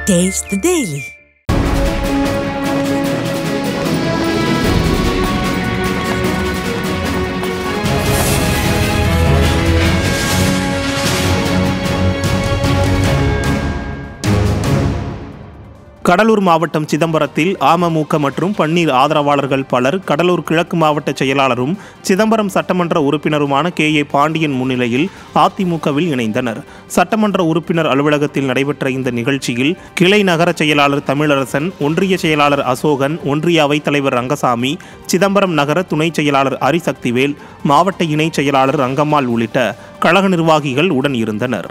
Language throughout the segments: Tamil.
Taste the Daily. கடலூர் மாவட்டம் சிதம்பரத்தில் அமமுக மற்றும் பன்னீர் ஆதரவாளர்கள் பலர் கடலூர் கிழக்கு மாவட்ட செயலாளரும் சிதம்பரம் சட்டமன்ற உறுப்பினருமான கே ஏ பாண்டியன் முன்னிலையில் அதிமுகவில் இணைந்தனர் சட்டமன்ற உறுப்பினர் அலுவலகத்தில் நடைபெற்ற இந்த நிகழ்ச்சியில் கிளை நகர செயலாளர் தமிழரசன் ஒன்றிய செயலாளர் அசோகன் ஒன்றிய அவைத்தலைவர் ரங்கசாமி சிதம்பரம் நகர துணை செயலாளர் அரிசக்திவேல் மாவட்ட இணை செயலாளர் ரங்கம்மாள் உள்ளிட்ட கழக நிர்வாகிகள் உடன் இருந்தனர்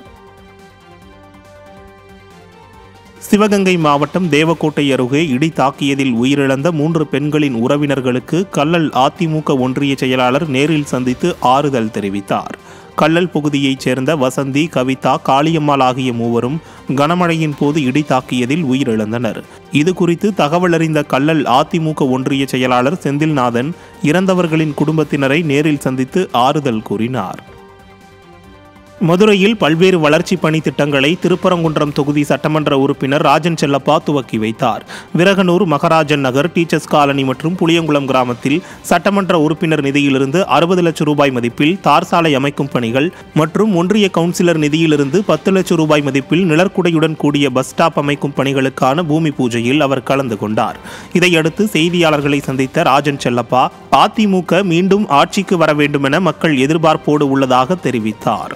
சிவகங்கை மாவட்டம் தேவக்கோட்டை அருகே இடி தாக்கியதில் உயிரிழந்த மூன்று பெண்களின் உறவினர்களுக்கு கல்லல் அதிமுக ஒன்றிய செயலாளர் நேரில் சந்தித்து ஆறுதல் தெரிவித்தார் கல்லல் பகுதியைச் சேர்ந்த வசந்தி கவிதா காளியம்மாள் ஆகிய மூவரும் கனமழையின் போது இடி தாக்கியதில் உயிரிழந்தனர் இது குறித்து தகவல் அறிந்த கல்லல் அதிமுக ஒன்றிய செயலாளர் செந்தில்நாதன் இறந்தவர்களின் குடும்பத்தினரை நேரில் சந்தித்து ஆறுதல் கூறினார் மதுரையில் பல்வேறு வளர்ச்சி பணி திட்டங்களை திருப்பரங்குன்றம் தொகுதி சட்டமன்ற உறுப்பினர் ராஜன் செல்லப்பா துவக்கி வைத்தார் விரகனூர் மகராஜன் நகர் டீச்சர்ஸ் காலனி மற்றும் புளியங்குளம் கிராமத்தில் சட்டமன்ற உறுப்பினர் நிதியிலிருந்து அறுபது லட்சம் ரூபாய் மதிப்பில் தார் சாலை அமைக்கும் பணிகள் மற்றும் ஒன்றிய கவுன்சிலர் நிதியிலிருந்து பத்து லட்சம் ரூபாய் மதிப்பில் நிழற்குடையுடன் கூடிய பஸ் ஸ்டாப் அமைக்கும் பணிகளுக்கான பூமி பூஜையில் அவர் கலந்து கொண்டார் இதையடுத்து செய்தியாளர்களை சந்தித்த ராஜன் செல்லப்பா அதிமுக மீண்டும் ஆட்சிக்கு வர வேண்டுமென மக்கள் எதிர்பார்ப்போடு உள்ளதாக தெரிவித்தார்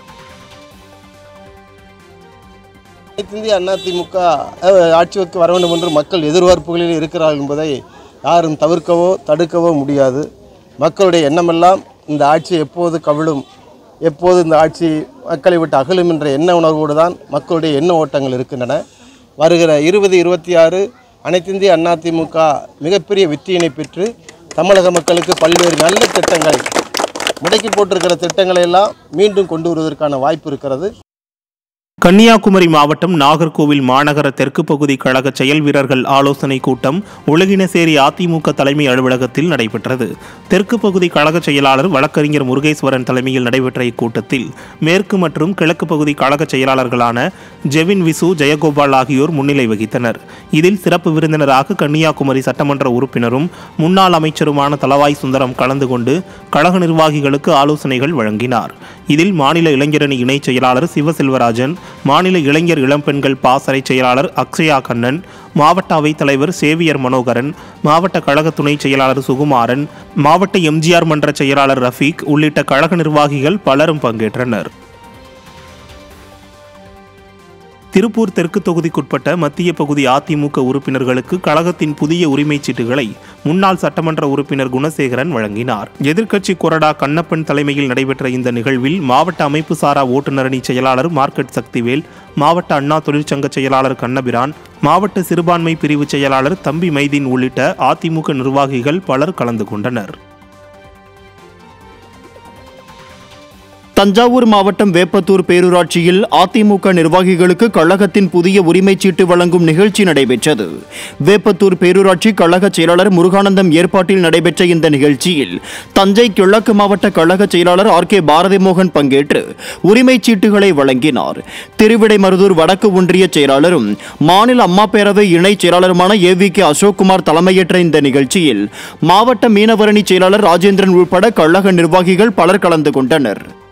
அனைத்திந்திய அதிமுக அஹ், ஆட்சிக்கு வர வேண்டும் என்று மக்கள் எதிர்பார்ப்புகளில் இருக்கிறார்கள் என்பதை யாரும் தவிர்க்கவோ தடுக்கவோ முடியாது மக்களுடைய எண்ணமெல்லாம் இந்த ஆட்சி எப்போது கவிழும் எப்போது இந்த ஆட்சி மக்களை விட்டு அகலும் என்ற எண்ண உணர்வோடு தான் மக்களுடைய எண்ண ஓட்டங்கள் இருக்கின்றன வருகிற இருபது இருபத்தி ஆறு அனைத்திந்திய அதிமுக மிகப்பெரிய வெற்றியினை பெற்று தமிழக மக்களுக்கு பல்வேறு நல்ல திட்டங்களை முடக்கி போட்டிருக்கிற திட்டங்களை எல்லாம் மீண்டும் கொண்டு வருவதற்கான வாய்ப்பு இருக்கிறது கன்னியாகுமரி மாவட்டம் நாகர்கோவில் மாநகர தெற்கு பகுதி கழக செயல் வீரர்கள் ஆலோசனை கூட்டம் ஒழுகினசேரி அதிமுக தலைமை அலுவலகத்தில் நடைபெற்றது தெற்கு பகுதி கழக செயலாளர் வழக்கறிஞர் முருகேஸ்வரன் தலைமையில் நடைபெற்ற இக்கூட்டத்தில் மேற்கு மற்றும் கிழக்கு பகுதி கழக செயலாளர்களான ஜெவின் விசு ஜெயகோபால் ஆகியோர் முன்னிலை வகித்தனர் இதில் சிறப்பு விருந்தினராக கன்னியாகுமரி சட்டமன்ற உறுப்பினரும் முன்னாள் அமைச்சருமான தலவாய் சுந்தரம் கலந்து கொண்டு கழக நிர்வாகிகளுக்கு ஆலோசனைகள் வழங்கினார் இதில் மாநில இளைஞரணி இணை செயலாளர் சிவசெல்வராஜன் மாநில இளைஞர் இளம்பெண்கள் பாசறை செயலாளர் அக்ஷயா கண்ணன் மாவட்ட அவைத் தலைவர் சேவியர் மனோகரன் மாவட்ட கழக துணை செயலாளர் சுகுமாரன் மாவட்ட எம்ஜிஆர் மன்ற செயலாளர் ரஃபீக் உள்ளிட்ட கழக நிர்வாகிகள் பலரும் பங்கேற்றனர் திருப்பூர் தெற்கு தொகுதிக்குட்பட்ட மத்திய பகுதி அதிமுக உறுப்பினர்களுக்கு கழகத்தின் புதிய உரிமைச் சீட்டுகளை முன்னாள் சட்டமன்ற உறுப்பினர் குணசேகரன் வழங்கினார் எதிர்க்கட்சி கொறடா கண்ணப்பன் தலைமையில் நடைபெற்ற இந்த நிகழ்வில் மாவட்ட அமைப்பு சாரா ஓட்டுநரணி செயலாளர் மார்க்கெட் சக்திவேல் மாவட்ட அண்ணா தொழிற்சங்க செயலாளர் கண்ணபிரான் மாவட்ட சிறுபான்மை பிரிவு செயலாளர் தம்பி மைதீன் உள்ளிட்ட அதிமுக நிர்வாகிகள் பலர் கலந்து கொண்டனர் தஞ்சாவூர் மாவட்டம் வேப்பத்தூர் பேரூராட்சியில் அதிமுக நிர்வாகிகளுக்கு கழகத்தின் புதிய உரிமைச் சீட்டு வழங்கும் நிகழ்ச்சி நடைபெற்றது வேப்பத்தூர் பேரூராட்சி கழக செயலாளர் முருகானந்தம் ஏற்பாட்டில் நடைபெற்ற இந்த நிகழ்ச்சியில் தஞ்சை கிழக்கு மாவட்ட கழக செயலாளர் ஆர் கே பாரதிமோகன் பங்கேற்று உரிமைச் சீட்டுகளை வழங்கினார் திருவிடைமருதூர் வடக்கு ஒன்றிய செயலாளரும் மாநில அம்மா பேரவை இணை செயலாளருமான ஏ வி கே அசோக்குமார் தலைமையேற்ற இந்த நிகழ்ச்சியில் மாவட்ட மீனவரணி செயலாளர் ராஜேந்திரன் உட்பட கழக நிர்வாகிகள் பலர் கலந்து கொண்டனர்